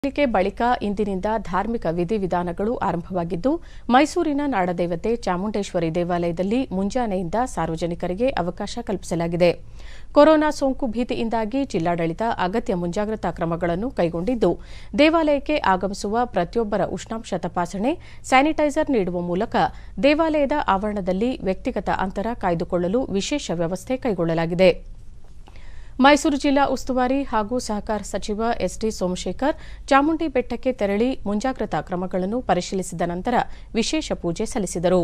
ಲಿಕೆ ಬಳಿಕ ಇಂದಿನಿಂದ ಧಾರ್ಮಿಕ ವಿಧಿವಿಧಾನಗಳು ಆರಂಭವಾಗಿದ್ದು ಮೈಸೂರಿನ ನಾಡದೇವತೆ ಚಾಮುಂಡೇಶ್ವರಿ ದೇವಾಲಯದಲ್ಲಿ ಮುಂಜಾನೆಯಿಂದ ಸಾರ್ವಜನಿಕರಿಗೆ ಅವಕಾಶ ಕಲ್ಪಿಸಲಾಗಿದೆ ಕೊರೋನಾ ಸೋಂಕು ಭೀತಿಯಿಂದಾಗಿ ಜಿಲ್ಲಾಡಳಿತ ಅಗತ್ಯ ಮುಂಜಾಗ್ರತಾ ಕ್ರಮಗಳನ್ನು ಕೈಗೊಂಡಿದ್ದು ದೇವಾಲಯಕ್ಕೆ ಆಗಮಿಸುವ ಪ್ರತಿಯೊಬ್ಬರ ಉಷ್ಣಾಂಶ ತಪಾಸಣೆ ಸ್ಯಾನಿಟೈಸರ್ ನೀಡುವ ಮೂಲಕ ದೇವಾಲಯದ ಆವರಣದಲ್ಲಿ ವ್ಯಕ್ತಿಗತ ಅಂತರ ಕಾಯ್ದುಕೊಳ್ಳಲು ವಿಶೇಷ ವ್ಯವಸ್ಥೆ ಕೈಗೊಳ್ಳಲಾಗಿದೆ ಮೈಸೂರು ಜಿಲ್ಲಾ ಉಸ್ತುವಾರಿ ಹಾಗೂ ಸಹಕಾರ ಸಚಿವ ಎಸ್ಡಿ ಸೋಮಶೇಖರ್ ಚಾಮುಂಡಿ ಬೆಟ್ಟಕ್ಕೆ ತೆರಳಿ ಮುಂಜಾಗ್ರತಾ ಕ್ರಮಗಳನ್ನು ಪರಿಶೀಲಿಸಿದ ನಂತರ ವಿಶೇಷ ಪೂಜೆ ಸಲ್ಲಿಸಿದರು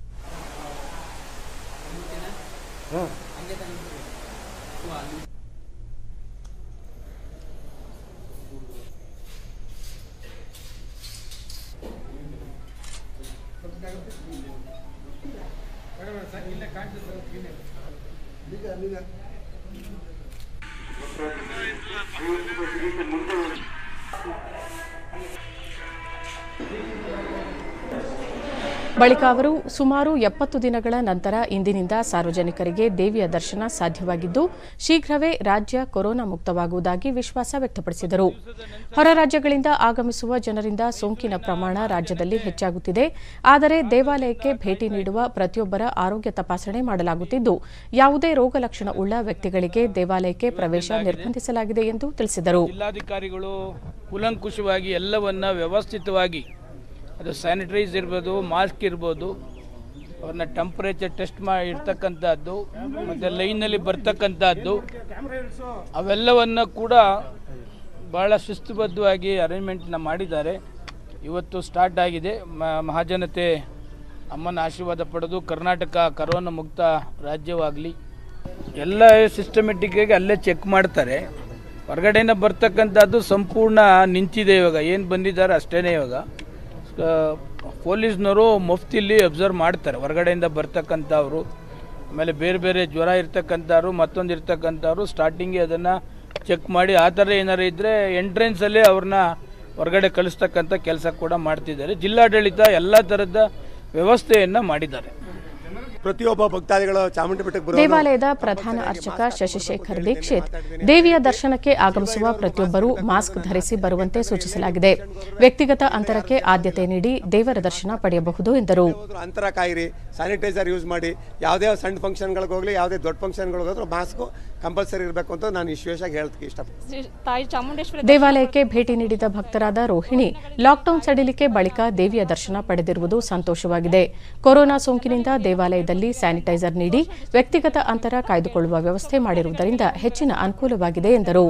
ಬಳಿಕ ಅವರು ಸುಮಾರು ಎಪ್ಪತ್ತು ದಿನಗಳ ನಂತರ ಇಂದಿನಿಂದ ಸಾರ್ವಜನಿಕರಿಗೆ ದೇವಿಯ ದರ್ಶನ ಸಾಧ್ಯವಾಗಿದ್ದು ಶೀಘ್ರವೇ ರಾಜ್ಯ ಕೊರೋನಾ ಮುಕ್ತವಾಗುವುದಾಗಿ ವಿಶ್ವಾಸ ವ್ಯಕ್ತಪಡಿಸಿದರು ಹೊರ ರಾಜ್ಯಗಳಿಂದ ಆಗಮಿಸುವ ಜನರಿಂದ ಸೋಂಕಿನ ಪ್ರಮಾಣ ರಾಜ್ಯದಲ್ಲಿ ಹೆಚ್ಚಾಗುತ್ತಿದೆ ಆದರೆ ದೇವಾಲಯಕ್ಕೆ ಭೇಟಿ ನೀಡುವ ಪ್ರತಿಯೊಬ್ಬರ ಆರೋಗ್ಯ ತಪಾಸಣೆ ಮಾಡಲಾಗುತ್ತಿದ್ದು ಯಾವುದೇ ರೋಗ ಲಕ್ಷಣ ಉಳ್ಳ ವ್ಯಕ್ತಿಗಳಿಗೆ ದೇವಾಲಯಕ್ಕೆ ಪ್ರವೇಶ ನಿರ್ಬಂಧಿಸಲಾಗಿದೆ ಎಂದು ತಿಳಿಸಿದರು ಜಿಲ್ಲಾಧಿಕಾರಿಗಳು ಕೂಲಂಕುಷವಾಗಿ ಎಲ್ಲವನ್ನ ವ್ಯವಸ್ಥಿತವಾಗಿ ಅದು ಸ್ಯಾನಿಟೈಸ್ ಇರ್ಬೋದು ಮಾಸ್ಕ್ ಇರ್ಬೋದು ಅವ್ರನ್ನ ಟೆಂಪರೇಚರ್ ಟೆಸ್ಟ್ ಮಾಡಿ ಇರ್ತಕ್ಕಂಥದ್ದು ಮತ್ತು ಲೈನಲ್ಲಿ ಬರ್ತಕ್ಕಂಥದ್ದು ಅವೆಲ್ಲವನ್ನು ಕೂಡ ಭಾಳ ಶಿಸ್ತುಬದ್ಧವಾಗಿ ಅರೇಂಜ್ಮೆಂಟ್ನ ಮಾಡಿದ್ದಾರೆ ಇವತ್ತು ಸ್ಟಾರ್ಟ್ ಆಗಿದೆ ಮ- ಮಹಾಜನತೆ ಅಮ್ಮನ ಆಶೀರ್ವಾದ ಪಡೆದು ಕರ್ನಾಟಕ ಕರೋನಾ ಮುಕ್ತ ರಾಜ್ಯವಾಗಲಿ ಎಲ್ಲ ಸಿಸ್ಟಮೆಟಿಕ್ಕಾಗಿ ಅಲ್ಲೇ ಚೆಕ್ ಮಾಡ್ತಾರೆ ಹೊರಗಡೆಯಿಂದ ಬರ್ತಕ್ಕಂಥದ್ದು ಸಂಪೂರ್ಣ ನಿಂತಿದೆ ಇವಾಗ ಏನು ಬಂದಿದ್ದಾರೆ ಅಷ್ಟೇ ಇವಾಗ ಆ, ಪೊಲೀಸ್ನವರು ಮುಫ್ತಿಲಿ ಅಬ್ಸರ್ವ್ ಮಾಡ್ತಾರೆ ಹೊರಗಡೆಯಿಂದ ಬರ್ತಕ್ಕಂಥವ್ರು ಆಮೇಲೆ ಬೇರೆ ಬೇರೆ ಜ್ವರ ಇರ್ತಕ್ಕಂಥವ್ರು ಮತ್ತೊಂದು ಇರ್ತಕ್ಕಂಥವ್ರು ಸ್ಟಾರ್ಟಿಂಗ್ಗೆ ಅದನ್ನು ಚೆಕ್ ಮಾಡಿ ಆ ಥರ ಏನಾರು ಇದ್ದರೆ ಎಂಟ್ರೆನ್ಸಲ್ಲೇ ಅವ್ರನ್ನ ಹೊರಗಡೆ ಕಳಿಸ್ತಕ್ಕಂಥ ಕೆಲಸ ಕೂಡ ಮಾಡ್ತಿದ್ದಾರೆ ಜಿಲ್ಲಾಡಳಿತ ಎಲ್ಲ ಥರದ ವ್ಯವಸ್ಥೆಯನ್ನು ಮಾಡಿದ್ದಾರೆ ಪ್ರತಿಯೊಬ್ಬ ಭಕ್ತಾದಿಗಳು ಚಾಮುಂಡಿ ಬೆಟ್ಟಕ್ಕೆ ಬರೋ ದೇವಾಲಯದ ಪ್ರಧಾನ ಅರ್ಚಕ ಶಶಿಶೇಖರ್ ದೀಕ್ಷಿತ್ ದೇವಿಯ ದರ್ಶನಕ್ಕೆ ಆಗಮಿಸುವ ಪ್ರತಿಯೊಬ್ಬರೂ ಮಾಸ್ಕ್ ಧರಿಸಿ ಬರುವಂತೆ ಸೂಚಿಸಲಾಗಿದೆ ವ್ಯಕ್ತಿಗತ ಅಂತರಕ್ಕೆ ಆದ್ಯತೆ ನೀಡಿ ದೇವರ ದರ್ಶನ ಪಡೆಯಬಹುದು ಎಂದರು ಹೋದ್ರು ಅಂತರ ಕಾಯಿರಿ ಸ್ಯಾನಿಟೈಸರ್ ಯೂಸ್ ಮಾಡಿ ಯಾವುದೇ ಸಣ್ಣ ಫಂಕ್ಷನ್ಗಳಿಗೆ ಹೋಗಲಿ ಯಾವುದೇ ದೊಡ್ಡ ಫಂಕ್ಷನ್ಗಳಿಗೆ ಹೋದ್ರು ಮಾಸ್ಕು ಕಂಪಲ್ಸರಿ ಇರಬೇಕು ಅಂತ ನಾನು ವಿಶೇಷವಾಗಿ ಹೇಳಕ್ಕೆ ಇಷ್ಟಪಡ್ತೀನಿ ಶ್ರೀ ತಾಯಿ ಚಾಮುಂಡೇಶ್ವರಿ ದೇವಾಲಯಕ್ಕೆ ಭೇಟಿ ನೀಡಿದ ಭಕ್ತರಾದ ರೋಹಿಣಿ ಲಾಕ್ಡೌನ್ ಸಡಿಲಿಕೆ ಬಳಿಕ ದೇವಿಯ ದರ್ಶನ ಪಡೆದಿರುವುದು ಸಂತೋಷವಾಗಿದೆ ಕೊರೋನಾ ಸೋಂಕಿನಿಂದ ದೇವಾಲಯದಲ್ಲಿ ಸ್ಯಾನಿಟೈಸರ್ ನೀಡಿ ವ್ಯಕ್ತಿಗತ ಅಂತರ ಕಾಯ್ದುಕೊಳ್ಳುವ ವ್ಯವಸ್ಥೆ ಮಾಡಿರುವುದರಿಂದ ಹೆಚ್ಚಿನ ಅನುಕೂಲವಾಗಿದೆ ಎಂದರು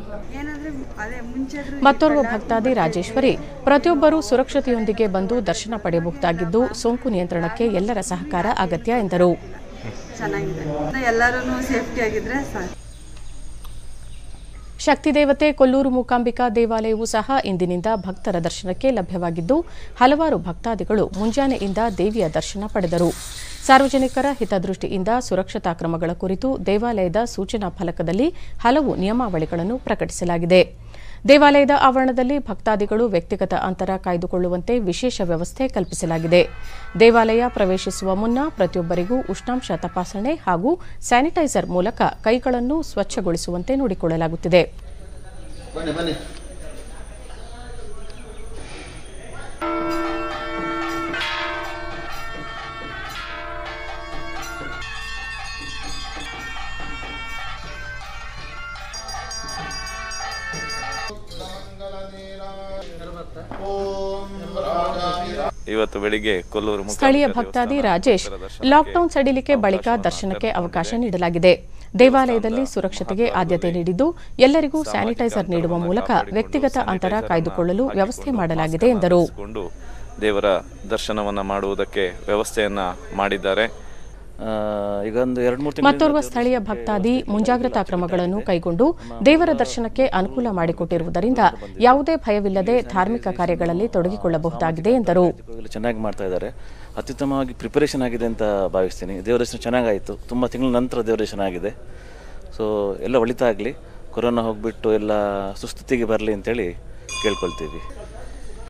ಮತ್ತೋರ್ವ ಭಕ್ತಾದಿ ರಾಜೇಶ್ವರಿ ಪ್ರತಿಯೊಬ್ಬರೂ ಸುರಕ್ಷತೆಯೊಂದಿಗೆ ಬಂದು ದರ್ಶನ ಪಡೆಯಬಹುದಾಗಿದ್ದು ಸೋಂಕು ನಿಯಂತ್ರಣಕ್ಕೆ ಎಲ್ಲರ ಸಹಕಾರ ಅಗತ್ಯ ಎಂದರು ಚೆನ್ನಾಗಿದೆ ಎಲ್ಲರೂ ಸೇಫ್ಟಿ ಆಗಿದ್ರೆ ಸಾಕು ಶಕ್ತಿದೇವತೆ ಕೊಲ್ಲೂರು ಮೂಕಾಂಬಿಕಾ ದೇವಾಲಯವೂ ಸಹ ಇಂದಿನಿಂದ ಭಕ್ತರ ದರ್ಶನಕ್ಕೆ ಲಭ್ಯವಾಗಿದ್ದು ಹಲವಾರು ಭಕ್ತಾದಿಗಳು ಮುಂಜಾನೆಯಿಂದ ದೇವಿಯ ದರ್ಶನ ಪಡೆದರು ಸಾರ್ವಜನಿಕರ ಹಿತದೃಷ್ಟಿಯಿಂದ ಸುರಕ್ಷತಾ ಕ್ರಮಗಳ ಕುರಿತು ದೇವಾಲಯದ ಸೂಚನಾ ಫಲಕದಲ್ಲಿ ಹಲವು ನಿಯಮಾವಳಿಗಳನ್ನು ಪ್ರಕಟಿಸಲಾಗಿದೆ ದೇವಾಲಯದ ಆವರಣದಲ್ಲಿ ಭಕ್ತಾದಿಗಳು ವ್ಯಕ್ತಿಗತ ಅಂತರ ಕಾಯ್ದುಕೊಳ್ಳುವಂತೆ ವಿಶೇಷ ವ್ಯವಸ್ಥೆ ಕಲ್ಪಿಸಲಾಗಿದೆ ದೇವಾಲಯ ಪ್ರವೇಶಿಸುವ ಮುನ್ನ ಪ್ರತಿಯೊಬ್ಬರಿಗೂ ಉಷ್ಣಾಂಶ ತಪಾಸಣೆ ಹಾಗೂ ಸ್ಯಾನಿಟೈಸರ್ ಮೂಲಕ ಕೈಗಳನ್ನು ಸ್ವಚ್ಛಗೊಳಿಸುವಂತೆ ನೋಡಿಕೊಳ್ಳಲಾಗುತ್ತಿದೆ ಇವತ್ತು ಬೆಳಿಗ್ಗೆ ಕೊಲ್ಲೂರು ಮುಖಾಂಬಿಕಾ ಸ್ಥಳೀಯ ಭಕ್ತಾದಿ ದೇವಸ್ಥಾನ ರಾಜೇಶ್ ಭಕ್ತರ ದರ್ಶನಕ್ಕೆ ಲಾಕ್ಡೌನ್ ಸಡಿಲಿಕೆ ಬಳಿಕ ದರ್ಶನಕ್ಕೆ ಅವಕಾಶ ನೀಡಲಾಗಿದೆ ದೇವಾಲಯದಲ್ಲಿ ಸುರಕ್ಷತೆಗೆ ಆದ್ಯತೆ ನೀಡಿದ್ದು ಎಲ್ಲರಿಗೂ ಸ್ಯಾನಿಟೈಸರ್ ನೀಡುವ ಮೂಲಕ ವ್ಯಕ್ತಿಗತ ಅಂತರ ಕಾಯ್ದುಕೊಳ್ಳಲು ವ್ಯವಸ್ಥೆ ಮಾಡಲಾಗಿದೆ ಎಂದರು ಕೊಂಡು ದೇವರ ದರ್ಶನವನ್ನ ಮಾಡುವುದಕ್ಕೆ ವ್ಯವಸ್ಥೆಯನ್ನ ಮಾಡಿದ್ದಾರೆ ಆ, ಈಗ ಒಂದು ಎರಡು ಮೂರು ತಿಂಗಳು ಮತ್ತೋರ್ವ ಸ್ಥಳೀಯ ಭಕ್ತಾದಿ ಮುಂಜಾಗ್ರತಾ ಕ್ರಮಗಳನ್ನು ಕೈಗೊಂಡು ದೇವರ ದರ್ಶನಕ್ಕೆ ಅನುಕೂಲ ಮಾಡಿಕೊಟ್ಟಿರುವುದರಿಂದ ಯಾವುದೇ ಭಯವಿಲ್ಲದೆ ಧಾರ್ಮಿಕ ಕಾರ್ಯಗಳಲ್ಲಿ ತೊಡಗಿಕೊಳ್ಳಬಹುದಾಗಿದೆ ಎಂದರು ಚೆನ್ನಾಗಿ ಮಾಡ್ತಾ ಇದ್ದಾರೆ ಅತ್ಯುತ್ತಮವಾಗಿ ಪ್ರಿಪರೇಷನ್ ಆಗಿದೆ ಅಂತ ಭಾವಿಸ್ತೀನಿ ದೇವರ ದರ್ಶನ ಚೆನ್ನಾಗಾಯಿತು ತುಂಬ ತಿಂಗಳ ನಂತರ ದೇವರ ದರ್ಶನ ಆಗಿದೆ ಸೊ ಎಲ್ಲ ಒಳಿತಾಗಲಿ ಕೊರೋನಾ ಹೋಗ್ಬಿಟ್ಟು ಎಲ್ಲ ಸುಸ್ಥಿತಿಗೆ ಬರಲಿ ಅಂತೇಳಿ ಕೇಳ್ಕೊಳ್ತೀವಿ